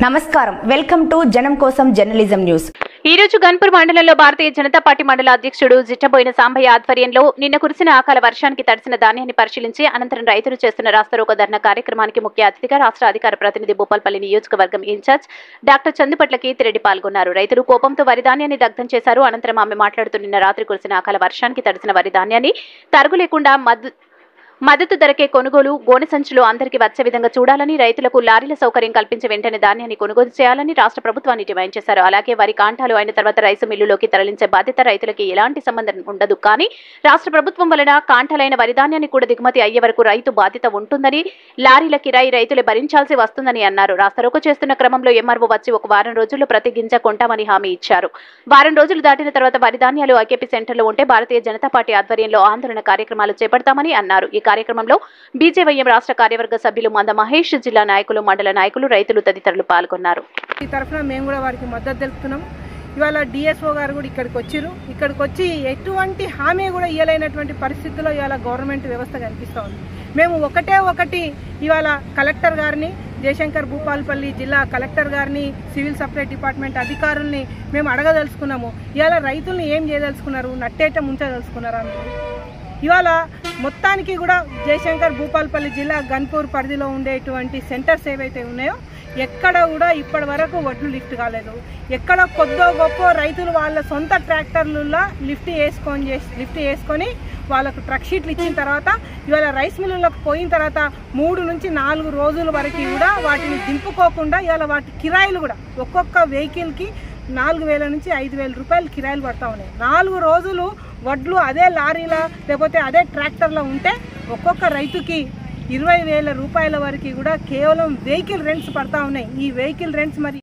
నమస్కారం welcome to జనం కోసం జర్నలిజం న్యూస్ ఈ రోజు గన్పూర్ మండలంలో భారతీయ జనతా పార్టీ మండల అధ్యక్షుడు జిట్టబోయిన సాంబయ్య ఆధ్వర్యంలో నిన్న కురిసిన అకాల వర్షానికి తడిసిన ధాన్యాన్ని పరిశీలించి అనంతరం రైతులు చేస్తున్న రాస్తారోకో ధర్నా కార్యక్రమానికి ముఖ్య అతిథిగా రాష్ట్ర అధికార ప్రతినిధి భూపాల్పల్లి నియోజకవర్గం ఇన్ఛార్జ్ డాక్టర్ చందుపట్ల కీర్తిరెడ్డి పాల్గొన్నారు రైతులు కోపంతో వరి ధాన్యాన్ని దగ్ధం చేశారు అనంతరం ఆమె మాట్లాడుతూ నిన్న రాత్రి కురిసిన అకాల వర్షానికి తడిసిన వరి ధాన్యాన్ని తరుగు లేకుండా మద్దు మద్దతు ధరకే కొనుగోలు గోనె సంచులు అందరికీ వచ్చే విధంగా చూడాలని రైతులకు లారీల సౌకర్యం కల్పించి వెంటనే ధాన్యాన్ని కొనుగోలు చేయాలని రాష్ట్ర ప్రభుత్వాన్ని డిమాండ్ చేశారు అలాగే వరి కాంటాలు అయిన తర్వాత రైసు మిల్లులోకి తరలించే బాధ్యత రైతులకి ఎలాంటి సంబంధం ఉండదు కానీ రాష్ట్ర ప్రభుత్వం వలన కాంటాలైన వరి ధాన్యాన్ని కూడా దిగుమతి అయ్యే వరకు రైతు బాధ్యత ఉంటుందని లారీల కిరాయి రైతులు భరించాల్సి వస్తుందని అన్నారు రాస్తారోకో చేస్తున్న క్రమంలో ఎంఆర్ఓ వచ్చి ఒక వారం రోజుల్లో ప్రతి గింజ కొంటామని హామీ ఇచ్చారు వారం రోజులు దాటిన తర్వాత వరి ధాన్యాలు ఐకేపీ సెంటర్లో ఉంటే భారతీయ జనతా పార్టీ ఆధ్వర్యంలో ఆందోళన కార్యక్రమాలు చేపడతామని అన్నారు ఈ కార్యక్రమంలో బీజేవైఎం రాష్ట్ర కార్యవర్గ సభ్యులు మంద మహేష్ జిల్లా నాయకులు మండల నాయకులు రైతులు తదితరులు పాల్గొన్నారు ఈ తరఫున మేము కూడా వారికి మద్దతు తెలుపుతున్నాం ఇవాళ డిఎస్ఓ గారు కూడా ఇక్కడికి వచ్చారు ఇక్కడికి వచ్చి ఎటువంటి హామీ కూడా ఇవ్వలేనటువంటి పరిస్థితుల్లో ఇవాళ గవర్నమెంట్ వ్యవస్థ కనిపిస్తూ ఉంది మేము ఒకటే ఒకటి ఇవాళ కలెక్టర్ గారిని జయశంకర్ భూపాల్పల్లి జిల్లా కలెక్టర్ గారిని సివిల్ సప్లై డిపార్ట్మెంట్ అధికారుల్ని మేము అడగదలుచుకున్నాము ఇవాళ రైతుల్ని ఏం చేయదలుచుకున్నారు నట్టేట ముంచదలుచుకున్నారా మీరు ఇవాళ మొత్తానికి కూడా జయశంకర్ భూపాల్పల్లి జిల్లా గన్పూర్ పరిధిలో ఉండేటువంటి సెంటర్స్ ఏవైతే ఉన్నాయో ఎక్కడ కూడా ఇప్పటి వరకు వడ్లు లిఫ్ట్ కాలేదు ఎక్కడ కొద్దో గొప్ప రైతులు వాళ్ళ సొంత ట్రాక్టర్లలో లిఫ్ట్ వేసుకొని చేసి లిఫ్ట్ వేసుకొని వాళ్ళకు ట్రక్ షీట్లు ఇచ్చిన తర్వాత ఇవాళ రైస్ మిల్లులకు పోయిన తర్వాత మూడు నుంచి నాలుగు రోజుల వరకు కూడా వాటిని దింపుకోకుండా ఇవాళ వాటి కిరాయిలు కూడా ఒక్కొక్క వెహికల్కి నాలుగు వేల నుంచి ఐదు వేల రూపాయలు కిరాయిలు పడతా ఉన్నాయి నాలుగు రోజులు వడ్లు అదే లారీల లేకపోతే అదే ట్రాక్టర్లో ఉంటే ఒక్కొక్క రైతుకి ఇరవై వేల రూపాయల వరకు కూడా కేవలం వెహికల్ రెంట్స్ పడతా ఉన్నాయి ఈ వెహికల్ రెంట్స్ మరి